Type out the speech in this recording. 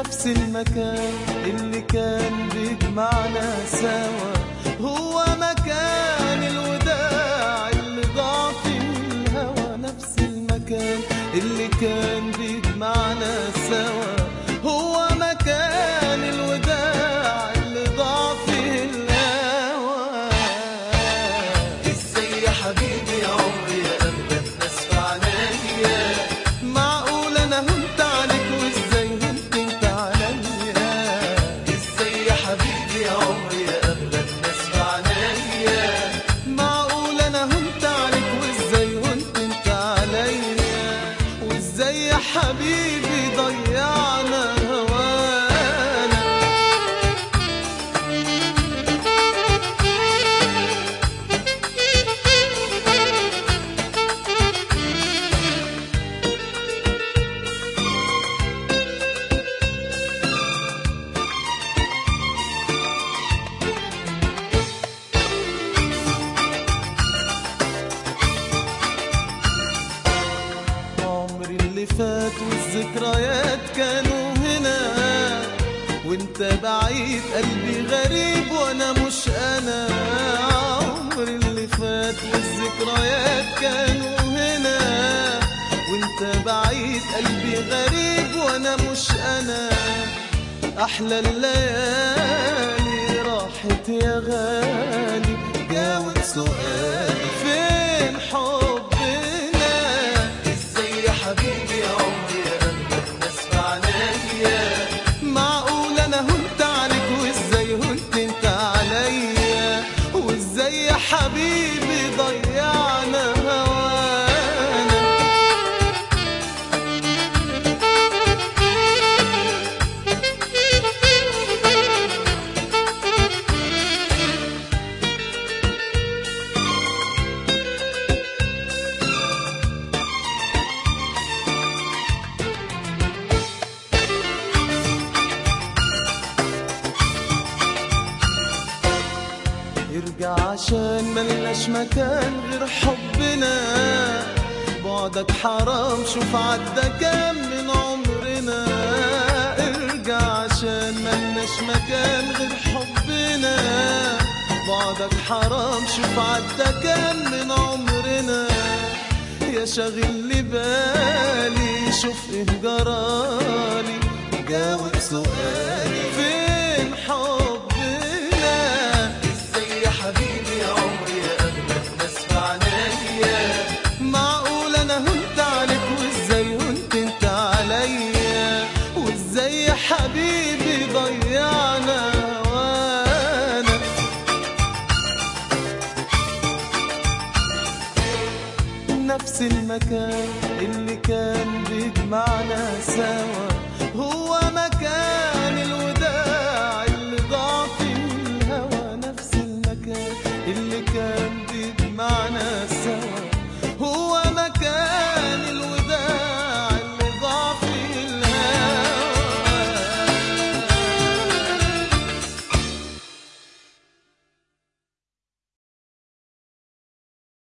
نفس المكان اللي كان بيجمعنا سوا هو مكان الوداع اللي ضاع فيه الهوى نفس المكان اللي كان بيجمعنا سوا هو مكان الوداع اللي ضاع فيه الهوى ازاي يا حبيبي يا عمري يا اغلى الناس في عنايا معقول انا هنت عليك وازاي هنت انت عليا ازاي يا حبيبي يا عمري يا اغلى الناس في عنايا معقول انا هنت عليك وازاي هنت انت عليا وازاي يا حبيبي ضيعنا هوانا عمري اللي فات والذكريات كانوا هنا وانت بعيد قلبي غريب وانا مش انا عمري اللي فات والذكريات كانوا هنا وانت بعيد قلبي غريب وانا مش انا احلى الليالي راحت يا غالي جاوب سؤالي فين حبنا ازاي يا حبيبي يا عمري يا اغلى الناس في عنايا معقول انا هنت عليك وازاي هنت انت عليا وازاي يا حبيبي ضيعنا هوانا ارجع عشان ملناش مكان غير حبنا بعدك حرام شوف عدى كام من عمرنا ارجع عشان ملناش مكان غير حبنا بعدك حرام شوف عدى كام من عمرنا يا شاغل لي بالي شوف ايه جرالي جاوب سؤالي فين حبنا ازاي يا حبيبي يا عمري يا اغلى الناس في عنايا معقول انا هنت عليك وازاي هنت انت عليا وازاي يا حبيبي ضيعنا هوانا نفس المكان اللي كان بيجمعنا سوا هو مكان الوداع